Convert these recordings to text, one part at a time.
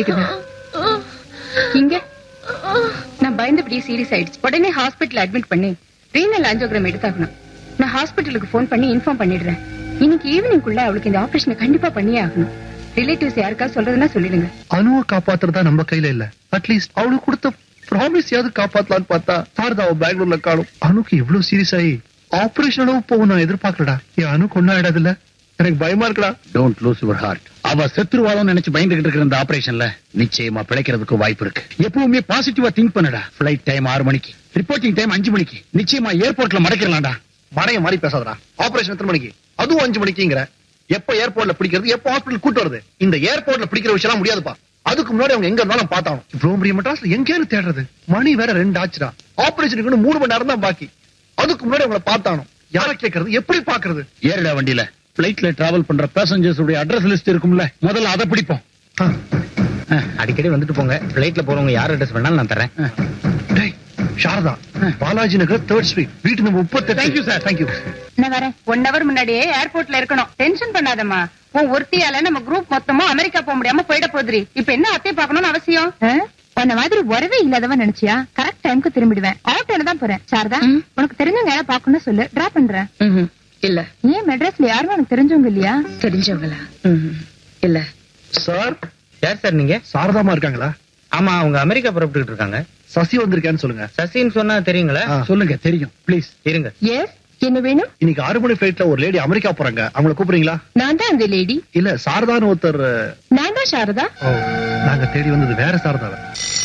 வலிக்குதா இங்க நான் பயந்தபடியே சீரியஸ் ஆயிடுச்சு உடனே ஹாஸ்பிட்டல் அட்மிட் பண்ணி ரீனல் ஆஞ்சியோகிராம் எடுத்தாகணும் நான் ஹாஸ்பிட்டலுக்கு ஃபோன் பண்ணி இன்ஃபார்ம் பண்ணிடுறேன் இன்னைக்கு ஈவினிங்குள்ள அவளுக்கு இந்த ஆபரேஷனை கண்டிப்பா பண்ணியே ஆகணும் ரிலேட்டிவ்ஸ் யாருக்காவது சொல்றதுன்னா சொல்லிடுங்க அனுவை காப்பாத்துறதா நம்ம கையில இல்ல அட்லீஸ்ட் அவளுக்கு கொடுத்த ப்ராமிஸ் யாவது காப்பாத்தலாம்னு பார்த்தா சாரதாவை பெங்களூர்ல காணும் அனுக்கு இவ்வளவு சீரியஸ் ஆகி ஆபரேஷன் அளவு போகும் நான் எதிர்பார்க்கலடா என் அணு கொண்டாடாது இல்ல எனக்கு பயமா இருக்குடா டோன்ட் லூஸ் யுவர் ஹார்ட் அவ செத்துருவாளோ நினைச்சு பயந்துகிட்டு இருக்கிற இந்த ஆபரேஷன்ல நிச்சயமா பிழைக்கிறதுக்கு வாய்ப்பு இருக்கு எப்பவுமே பாசிட்டிவா திங்க் பண்ணுடா ஃபிளைட் டைம் ஆறு மணிக்கு ரிப்போர்ட்டிங் டைம் அஞ்சு மணிக்கு நிச்சயமா ஏர்போர்ட்ல மடக்கிடலாம்டா மடைய மாதிரி பேசாதடா ஆபரேஷன் எத்தனை மணிக்கு அதுவும் அஞ்சு மணிக்குங்கிற எப்ப ஏர்போர்ட்ல பிடிக்கிறது எப்ப ஹாஸ்பிடல் கூட்டு வருது இந்த ஏர்போர்ட்ல பிடிக்கிற விஷயம் முடியாதுப்பா அதுக்கு முன்னாடி அவங்க எங்க இருந்தாலும் பார்த்தாலும் இவ்வளவு பெரிய மெட்ராஸ்ல எங்கேயும் தேடுறது மணி வேற ரெண்டு ஆச்சுடா ஆபரேஷனுக்கு இன்னும் மூணு மணி நேரம் தான் பாக்கி அதுக்கு முன்னாடி அவங்கள பார்த்தானோ யாரை கேட்கறது எப்படி பாக்குறது ஏறுடா வண்டியில பிளைட்ல டிராவல் பண்ற பேசஞ்சர்ஸ் உடைய அட்ரஸ் லிஸ்ட் இருக்கும்ல முதல்ல அதை பிடிப்போம் ஆ, அடிக்கடி வந்துட்டு போங்க பிளைட்ல போறவங்க யார் அட்ரஸ் வேணாலும் நான் தரேன் டேய் சாரதா பாலாஜி நகர் தேர்ட் ஸ்ட்ரீட் வீட்டு நம்பர் முப்பத்தி தேங்க்யூ சார் தேங்க்யூ நான் வரேன் ஒன் ஹவர் முன்னாடியே ஏர்போர்ட்ல இருக்கணும் டென்ஷன் பண்ணாதம்மா உன் ஒருத்தியால நம்ம குரூப் மொத்தமும் அமெரிக்கா போக முடியாம போயிட போதுரி இப்ப என்ன அத்தை பார்க்கணும்னு அவசியம் உன்ன மாதிரி உறவே இல்லாதவன் நினைச்சியா கரெக்ட் டைம்க்கு திரும்பிடுவேன் ஆட்டோல தான் போறேன் சாரதா உனக்கு தெரிஞ்சவங்க யாரா பாக்கணும்னு சொல்லு டிரா பண்றேன் இல்ல ஏன் மெட்ராஸ்ல யாரும் உனக்கு தெரிஞ்சவங்க இல்லையா தெரிஞ்சவங்களா இல்ல சார் யார் சார் நீங்க சாரதாமா இருக்காங்களா ஆமா அவங்க அமெரிக்கா புறப்பட்டுக்கிட்டு இருக்காங்க சசி வந்திருக்கேன்னு சொல்லுங்க சசின்னு சொன்னா தெரியுங்களா ஆ. சொல்லுங்க தெரியும் ப்ளீஸ் இருங்க எஸ் என்ன வேணும் இன்னைக்கு ஆறு மணி ஃபிளைட்ல ஒரு லேடி அமெரிக்கா போறாங்க அவங்கள கூப்பிடுறீங்களா நான் தான் அந்த லேடி இல்ல சாரதான்னு ஒருத்தர் நான் தான் சாரதா ஓ, நாங்க தேடி வந்தது வேற சாரதாவை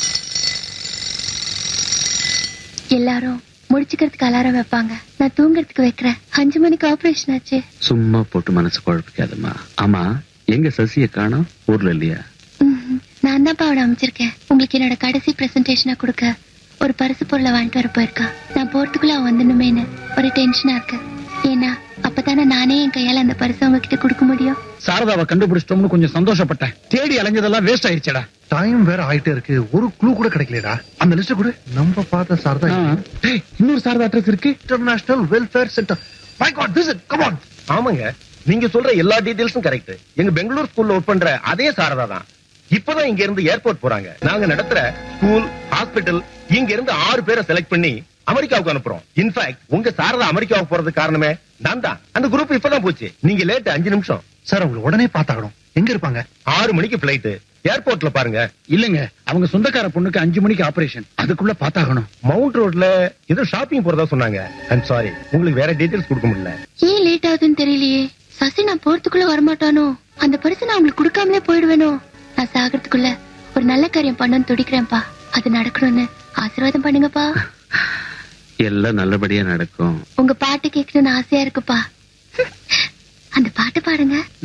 எல்லாரும் முடிச்சுக்கிறதுக்கு அலாரம் வைப்பாங்க நான் தூங்குறதுக்கு வைக்கிறேன் அஞ்சு மணிக்கு ஆபரேஷன் ஆச்சு சும்மா போட்டு மனசு குழப்பிக்காதம்மா ஆமா எங்க சசிய காணோம் ஊர்ல இல்லையா ம்ஹும். நான் தான்ப்பா அவனை அமைச்சிருக்கேன் உங்களுக்கு என்னோட கடைசி பிரசன்டேஷனா கொடுக்க ஒரு பரிசு பொருளை வாங்கிட்டு வர போயிருக்கான் நான் போறதுக்குள்ள அவன் வந்துடணுமேனு ஒரு டென்ஷனா இருக்கு ஏன்னா அப்பதானே நானே என் கையால அந்த பரிசு உங்ககிட்ட கொடுக்க முடியும் சாரதாவை கண்டுபிடிச்சிட்டோம்னு கொஞ்சம் சந்தோஷப்பட்டேன் தேடி அலைஞ்சதெல்லாம் வேஸ்ட் ஆயிடுச்சடா டைம் வேற ஆயிட்டே இருக்கு ஒரு க்ளூ கூட கிடைக்கலடா அந்த லிஸ்ட் கூட நம்ம பார்த்த சாரதா ஆ. டேய், இன்னொரு சாரதா அட்ரஸ் இருக்கு international welfare centre my God visit come on ஆமாங்க நீங்க சொல்ற எல்லா டீடைல்ஸும் கரெக்ட் எங்க பெங்களூர் ஸ்கூல்ல ஒர்க் பண்ற அதே சாரதா தான் இப்பதான் இங்க இருந்து ஏர்போர்ட் போறாங்க நாங்க நடத்துற ஸ்கூல் ஹாஸ்பிடல் இங்க இருந்து ஆறு பேரை செலக்ட் பண்ணி அமெரிக்காவுக்கு அனுப்புறோம் இன்ஃபேக்ட் உங்க சாரதா அமெரிக்காவுக்கு போறதுக்கு காரணமே நான் தான் அந்த குரூப் இப்பதான் போச்சு நீங்க லேட் அஞ்சு நிமிஷம் சார் அவங்களை உடனே பார்த்தாகணும் எங்க இருப்பாங்க ஆறு மணிக்கு பிளைட் ஏர்போர்ட்ல பாருங்க இல்லங்க அவங்க சொந்தக்கார பொண்ணுக்கு அஞ்சு மணிக்கு ஆபரேஷன் அதுக்குள்ள பாத்தாகணும் மவுண்ட் ரோட்ல ஏதோ ஷாப்பிங் போறதா சொன்னாங்க ஐம் சாரி உங்களுக்கு வேற டீடைல்ஸ் கொடுக்க முடியல ஏன் லேட் ஆகுதுன்னு தெரியலையே சசி நான் போறதுக்குள்ள வரமாட்டானோ அந்த பரிசு நான் உங்களுக்கு கொடுக்காமலே போயிடுவேனோ நான் சாகிறதுக்குள்ள ஒரு நல்ல காரியம் பண்ணணும்னு துடிக்கிறேன்ப்பா அது நடக்கணும்னு ஆசீர்வாதம் பண்ணுங்கப்பா எல்லாம் நல்லபடியா நடக்கும் உங்க பாட்டு கேட்கணும்னு ஆசையா இருக்குப்பா அந்த பாட்டு பாடுங்க